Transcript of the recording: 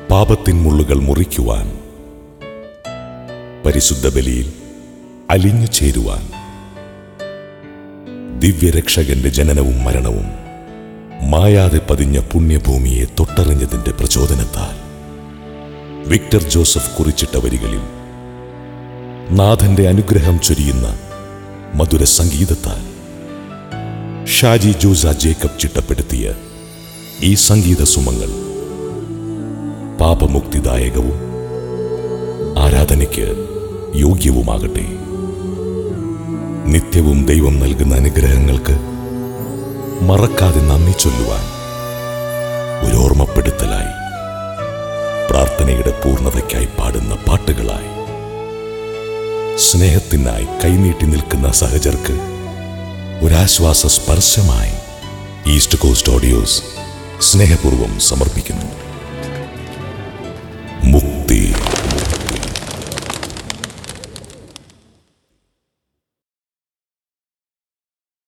പാപത്തിൻ മുള്ളുകൾ മുറിക്കുവാൻ പരിശുദ്ധ ബലിയിൽ അലിഞ്ഞു ചേരുവാൻ ദിവ്യരക്ഷകന്റെ ജനനവും മരണവും മായാതെ പതിഞ്ഞ പുണ്യഭൂമിയെ തൊട്ടറിഞ്ഞതിന്റെ പ്രചോദനത്താൽ വിക്ടർ ജോസഫ് കുറിച്ചിട്ട വരികളിൽ നാഥന്റെ അനുഗ്രഹം ചൊരിയുന്ന മധുര സംഗീതത്താൽ ഷാജി ജോസ ജേക്കബ് ചിട്ടപ്പെടുത്തിയ ഈ സംഗീത സുമങ്ങൾ പാപമുക്തിദായകവും ആരാധനയ്ക്ക് യോഗ്യവുമാകട്ടെ നിത്യവും ദൈവം നൽകുന്ന അനുഗ്രഹങ്ങൾക്ക് മറക്കാതെ നന്ദി ചൊല്ലുവാൻ ഒരു ഓർമ്മപ്പെടുത്തലായി പ്രാർത്ഥനയുടെ പൂർണ്ണതയ്ക്കായി പാടുന്ന പാട്ടുകളായി സ്നേഹത്തിനായി കൈനീട്ടി നിൽക്കുന്ന സഹചർക്ക് ഒരാശ്വാസ സ്പർശമായി ഈസ്റ്റ് കോസ്റ്റ് ഓഡിയോസ് സ്നേഹപൂർവ്വം സമർപ്പിക്കുന്നു